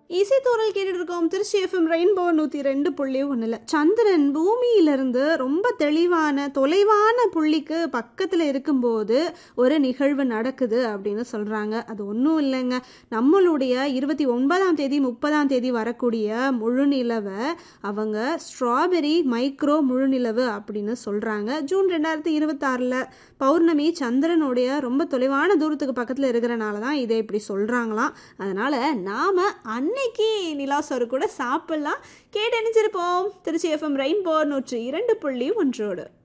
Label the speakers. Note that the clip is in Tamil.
Speaker 1: இசைத்தூரல் கேட்டுட்டு இருக்கோம் திருச்சி எஃப்எம் ரெயின்போ நூற்றி ரெண்டு புள்ளி ஒன்றில் சந்திரன் பூமியிலிருந்து ரொம்ப தெளிவான தொலைவான புள்ளிக்கு பக்கத்தில் இருக்கும்போது ஒரு நிகழ்வு நடக்குது அப்படின்னு சொல்கிறாங்க அது ஒன்றும் இல்லைங்க நம்மளுடைய இருபத்தி ஒன்பதாம் தேதி முப்பதாம் தேதி வரக்கூடிய முழுநிலவை அவங்க ஸ்ட்ராபெரி மைக்ரோ முழுநிலவு அப்படின்னு சொல்கிறாங்க ஜூன் ரெண்டாயிரத்தி இருபத்தாறில் பௌர்ணமி சந்திரனுடைய ரொம்ப தொலைவான தூரத்துக்கு பக்கத்தில் இருக்கிறனால தான் இதை இப்படி சொல்கிறாங்களாம் அதனால் நாம் அன்னைக்கு நிலாசோறு கூட சாப்பிட்லாம் கேட்டு அணிஞ்சிருப்போம் திருச்சி எஃப்எம் ரெயின்போ நூற்றி இரண்டு புள்ளி ஒன்றோடு